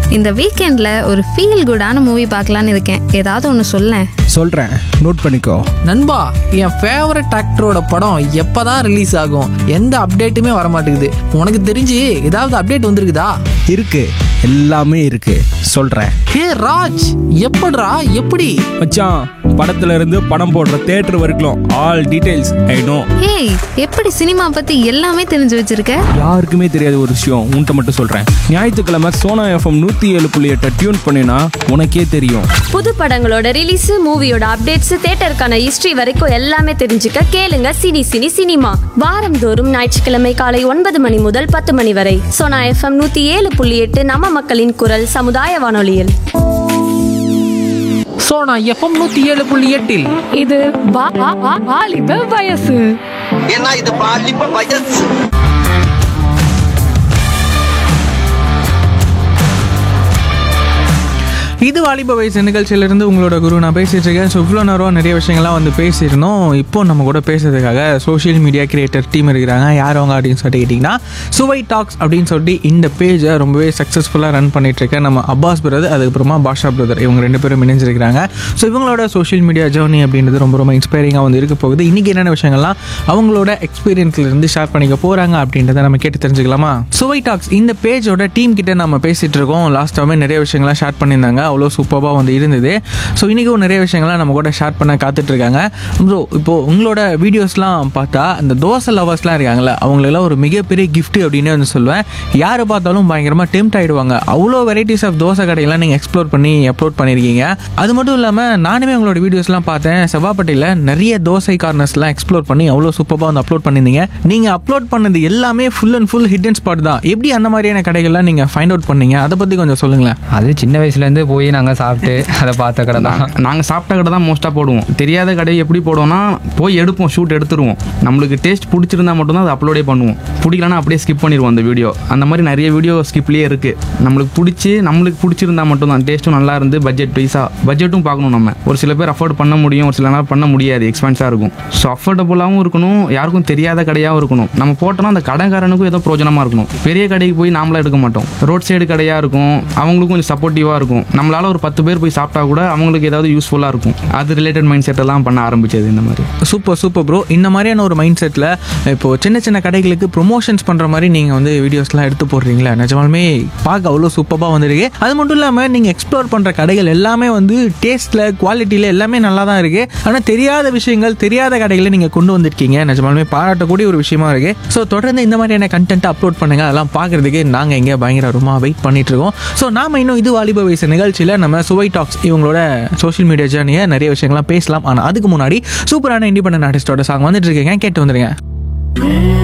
இந்த வீக்கெண்டில் ஒரு ஃபீல் குடான மூவி பார்க்கலான்னு இருக்கேன் ஏதாவது ஒன்று சொல்லேன் சொல்கிறேன் நோட் பண்ணிக்கோ நண்பா என் ஃபேவரட் ஆக்டரோட படம் எப்பதான் ரிலீஸ் ஆகும் எந்த அப்டேட்டுமே வர மாட்டேங்குது உனக்கு தெரிஞ்சு ஏதாவது அப்டேட் வந்திருக்குதா இருக்கு எல்லாமே இருக்கு சொல்கிறேன் ஹே ராஜ் எப்படிடா எப்படி மச்சான் படத்துல இருந்து படம் போடுற தேட்டர் வரைக்கும் ஆல் டீடைல்ஸ் ஐ நோ ஏய் எப்படி சினிமா பற்றி எல்லாமே தெரிஞ்சு வச்சிருக்க யாருக்குமே தெரியாத ஒரு விஷயம் உன்கிட்ட மட்டும் சொல்கிறேன் ஞாயிற்றுக்கிழமை சோனா எஃப்எம் நூற்றி ஏழு புள்ளி எட்டை டியூன் பண்ணினா உனக்கே தெரியும் புது படங்களோட ரிலீஸ் மூவியோட அப்டேட்ஸ் தியேட்டருக்கான ஹிஸ்டரி வரைக்கும் எல்லாமே தெரிஞ்சுக்க கேளுங்க சினி சினி சினிமா வாரந்தோறும் ஞாயிற்றுக்கிழமை காலை ஒன்பது மணி முதல் பத்து மணி வரை சோனா எஃப்எம் நூத்தி ஏழு புள்ளி எட்டு நம்ம மக்களின் குரல் சமுதாய வானொலியில் சோனா எஃப்எம் நூத்தி ஏழு புள்ளி எட்டில் இது வா- வா- வா- வாலிப வயசு ஏன்னா இது பாலிப்ப வயசு இது வாலிப வயசு நிகழ்ச்சியிலிருந்து உங்களோட குரு நான் பேசிட்டு இருக்கேன் ஸோ இவ்வளோ நேரம் நிறைய விஷயங்கள்லாம் வந்து பேசியிருந்தோம் இப்போ நம்ம கூட பேசுறதுக்காக சோஷியல் மீடியா கிரியேட்டர் டீம் இருக்கிறாங்க யார் அவங்க அப்படின்னு சொல்லிட்டு கேட்டிங்கன்னா சுவை டாக்ஸ் அப்படின்னு சொல்லிட்டு இந்த பேஜை ரொம்பவே சக்ஸஸ்ஃபுல்லாக ரன் பண்ணிட்டு இருக்கேன் நம்ம அப்பாஸ் பிரதர் அதுக்கப்புறமா பாஷா பிரதர் இவங்க ரெண்டு பேரும் இணைஞ்சிருக்கிறாங்க ஸோ இவங்களோட சோஷியல் மீடியா ஜேர்னி அப்படின்றது ரொம்ப ரொம்ப இன்ஸ்பைரிங்காக வந்து இருக்க போகுது இன்றைக்கி என்னென்ன விஷயங்கள்லாம் அவங்களோட எக்ஸ்பீரியன்ஸ்ல இருந்து ஷேர் பண்ணிக்க போகிறாங்க அப்படின்றத நம்ம கேட்டு தெரிஞ்சுக்கலாமா சுவை டாக்ஸ் இந்த பேஜோட டீம் கிட்ட நம்ம பேசிட்டு இருக்கோம் லாஸ்ட் டைமே நிறைய விஷயங்கள்லாம் ஷேர் பண்ணியிருந்தாங்க அவ்வளோ சூப்பராக வந்து இருந்தது ஸோ இன்றைக்கும் நிறைய விஷயங்கள்லாம் நம்ம கூட ஷேர் பண்ண காத்துட்டு இருக்காங்க ப்ரோ இப்போது உங்களோட வீடியோஸ்லாம் பார்த்தா இந்த தோசை லவர்ஸ்லாம் இருக்காங்கல்ல அவங்களெல்லாம் ஒரு மிகப்பெரிய gift அப்படின்னு வந்து சொல்லுவேன் யாரை பார்த்தாலும் பயங்கரமாக டெம்ட் ஆகிடுவாங்க அவ்வளோ வெரைட்டிஸ் ஆஃப் தோசை கடையெல்லாம் நீங்கள் எக்ஸ்ப்ளோர் பண்ணி அப்லோட் பண்ணியிருக்கீங்க அது மட்டும் இல்லாமல் நானுமே உங்களோட வீடியோஸ்லாம் பார்த்தேன் செவ்வாப்பட்டியில் நிறைய தோசை கார்னர்ஸ்லாம் எக்ஸ்ப்ளோர் பண்ணி அவ்வளோ சூப்பராக வந்து அப்லோட் பண்ணியிருந்தீங்க நீங்கள் அப்லோட் பண்ணது எல்லாமே full and full hidden spot தான் எப்படி அந்த மாதிரியான கடைகள்லாம் நீங்கள் ஃபைண்ட் அவுட் பண்ணீங்க அதை பற்றி கொஞ்சம் சொல்லுங்களேன் அது சின்ன வயசுலேருந்து போய் நாங்கள் சாப்பிட்டு அதை பார்த்த கடை தான் நாங்கள் சாப்பிட்ட கடை தான் மோஸ்ட்டாக போடுவோம் தெரியாத கடை எப்படி போடுவோம்னா போய் எடுப்போம் ஷூட் எடுத்துருவோம் நம்மளுக்கு டேஸ்ட் பிடிச்சிருந்தா மட்டும்தான் அதை அப்லோடே பண்ணுவோம் பிடிக்கலனா அப்படியே ஸ்கிப் பண்ணிடுவோம் அந்த வீடியோ அந்த மாதிரி நிறைய வீடியோ ஸ்கிப்லேயே இருக்குது நம்மளுக்கு பிடிச்சி நம்மளுக்கு பிடிச்சிருந்தா மட்டும்தான் டேஸ்ட்டும் நல்லா இருந்து பட்ஜெட் பைஸாக பட்ஜெட்டும் பார்க்கணும் நம்ம ஒரு சில பேர் அஃபோர்ட் பண்ண முடியும் ஒரு சில நேரம் பண்ண முடியாது எக்ஸ்பென்ஸாக இருக்கும் ஸோ அஃபோர்டபுளாகவும் இருக்கணும் யாருக்கும் தெரியாத கடையாகவும் இருக்கணும் நம்ம போட்டோம்னா அந்த கடைக்காரனுக்கும் ஏதோ பிரோஜனமாக இருக்கணும் பெரிய கடைக்கு போய் நாமளாக எடுக்க மாட்டோம் ரோட் சைடு கடையாக இருக்கும் அவங்களுக்கும் கொஞ்சம் சப்போர்ட்டிவாக இருக்கும் நம்மளால ஒரு பத்து பேர் போய் சாப்பிட்டா கூட அவங்களுக்கு ஏதாவது யூஸ்ஃபுல்லாக இருக்கும் அது ரிலேட்டட் மைண்ட் செட் எல்லாம் பண்ண ஆரம்பிச்சது இந்த மாதிரி சூப்பர் சூப்பர் ப்ரோ இந்த மாதிரியான ஒரு மைண்ட் செட்டில் இப்போ சின்ன சின்ன கடைகளுக்கு ப்ரொமோஷன்ஸ் பண்ணுற மாதிரி நீங்கள் வந்து வீடியோஸ்லாம் எடுத்து போடுறீங்களா நிஜமாலுமே பார்க்க அவ்வளோ சூப்பராக வந்திருக்கு அது மட்டும் இல்லாமல் நீங்கள் எக்ஸ்ப்ளோர் பண்ணுற கடைகள் எல்லாமே வந்து டேஸ்ட்டில் குவாலிட்டியில் எல்லாமே நல்லா தான் இருக்குது ஆனால் தெரியாத விஷயங்கள் தெரியாத கடைகளை நீங்கள் கொண்டு வந்திருக்கீங்க நிஜமாலுமே பாராட்டக்கூடிய ஒரு விஷயமா இருக்கு ஸோ தொடர்ந்து இந்த மாதிரியான கண்டென்ட் அப்லோட் பண்ணுங்க அதெல்லாம் பார்க்கறதுக்கு நாங்கள் இங்கே பயங்கர ரொம்ப வெயிட் பண்ணிட்டு இருக்கோம் ஸோ நாம இன்னும் இது வாலிப வயசு நிகழ்ச்சியில் நம்ம சுவை டாக்ஸ் இவங்களோட சோஷியல் மீடியா ஜேர்னியை நிறைய விஷயங்கள்லாம் பேசலாம் ஆனால் அதுக்கு முன்னாடி சூப்பரான இண்டிபெண்டன்ட் ஆர்டிஸ்டோட சாங் வந்துட்டு இருக்கீங்க கேட்டு வந்துருங்க